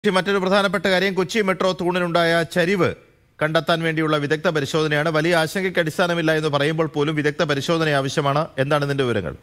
പക്ഷേ മറ്റൊരു പ്രധാനപ്പെട്ട കാര്യം കൊച്ചി മെട്രോ തൂണിനുണ്ടായ ചരിവ് കണ്ടെത്താൻ വേണ്ടിയുള്ള വിദഗ്ധ പരിശോധനയാണ് വലിയ ആശങ്കയ്ക്ക് അടിസ്ഥാനമില്ല എന്ന് പറയുമ്പോൾ പോലും വിദഗ്ധ പരിശോധന ആവശ്യമാണ് എന്താണ് ഇതിന്റെ വിവരങ്ങൾ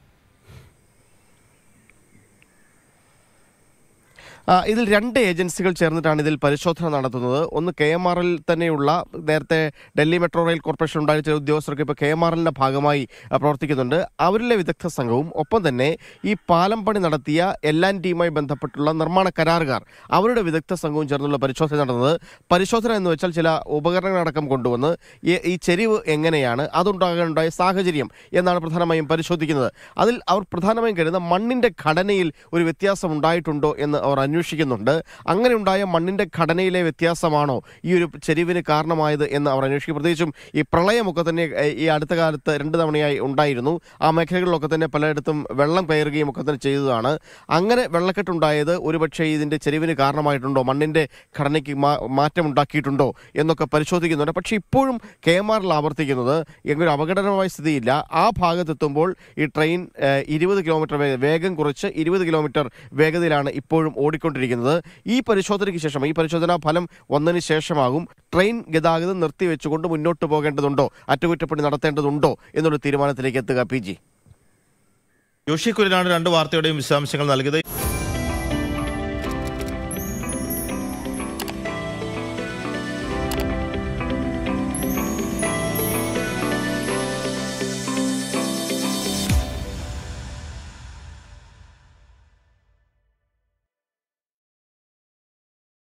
ആ, ഇതിൽ രണ്ട് ഏജൻസികൾ ചേർന്നിട്ടാണ് ഇതിൽ പരിശോധന നടത്തുന്നത് ഒന്ന് കെ എം ആർ എൽ തന്നെയുള്ള നേരത്തെ ഡൽഹി മെട്രോ റെയിൽ കോർപ്പറേഷൻ ഉണ്ടായ ചില ഉദ്യോഗസ്ഥർക്ക് ഇപ്പോൾ കെ എം ആർ എല്ലിന്റെ ഭാഗമായി ആ, പ്രവർത്തിക്കുന്നുണ്ട് അവരിലെ വിദഗ്ധ സംഘവും ഒപ്പം തന്നെ ഈ പാലം പണി നടത്തിയ എൽ ആൻഡ് ടിയുമായി ബന്ധപ്പെട്ടുള്ള നിർമ്മാണ കരാറുകാർ അവരുടെ വിദഗ്ധ സംഘവും ചേർന്നുള്ള പരിശോധന നടന്നത് പരിശോധന എന്ന് വെച്ചാൽ ചില ഉപകരണങ്ങളടക്കം കൊണ്ടുവന്ന് ഈ- ഈ ചെരിവ് എങ്ങനെയാണ് അതുണ്ടാകാനുണ്ടായ സാഹചര്യം എന്നാണ് പ്രധാനമായും പരിശോധിക്കുന്നത് അതിൽ അവർ പ്രധാനമായും കരുതുന്ന മണ്ണിന്റെ ഘടനയിൽ ഒരു വ്യത്യാസം ഉണ്ടായിട്ടുണ്ടോ എന്ന് അവർ അന്വേഷിക്കുന്നുണ്ട് അങ്ങനെ ഉണ്ടായ മണ്ണിന്റെ ഘടനയിലെ വ്യത്യാസമാണോ ഈ ഒരു ചെരിവിന് കാരണമായത് എന്ന് അവർ അന്വേഷിക്കും പ്രത്യേകിച്ചും ഈ പ്രളയമൊക്കെ തന്നെ ഏഹ്, ഈ അടുത്ത കാലത്ത് രണ്ട് തവണയായി ഉണ്ടായിരുന്നു ആ മേഖലകളിലൊക്കെ തന്നെ പലയിടത്തും വെള്ളം കയറുകയും ഒക്കെ തന്നെ ചെയ്തതാണ് അങ്ങനെ വെള്ളക്കെട്ടുണ്ടായത് ഒരുപക്ഷെ ഇതിന്റെ ചെരിവിന് കാരണമായിട്ടുണ്ടോ മണ്ണിന്റെ ഘടനയ്ക്ക് മാ- മാറ്റമുണ്ടാക്കിയിട്ടുണ്ടോ എന്നൊക്കെ പരിശോധിക്കുന്നുണ്ട് പക്ഷേ ഇപ്പോഴും കെ എം ആറിൽ ആവർത്തിക്കുന്നത് എങ്കിലും അപകടകരമായ സ്ഥിതിയില്ല ആ ഭാഗത്തെത്തുമ്പോൾ ഈ ട്രെയിൻ ഏഹ്, ഇരുപത് കിലോമീറ്റർ വേ- വേഗം കുറച്ച് ഇരുപത് കിലോമീറ്റർ വേഗതയിലാണ് ഇപ്പോഴും ഓടിക്കൊണ്ടിരിക്കുന്നത് ഈ പരിശോധനയ്ക്ക് ശേഷം ഈ പരിശോധനാ ഫലം വന്നതിന് ശേഷമാകും ട്രെയിൻ ഗതാഗതം നിർത്തിവെച്ചുകൊണ്ട് മുന്നോട്ട് പോകേണ്ടതുണ്ടോ അറ്റകുറ്റപ്പണി നടത്തേണ്ടതുണ്ടോ എന്നുള്ള തീരുമാനത്തിലേക്ക് എത്തുക പി ജി ജോഷി കുര്യനാണ് രണ്ട് വാർത്തയുടെയും വിശദാംശങ്ങൾ നൽകിയത്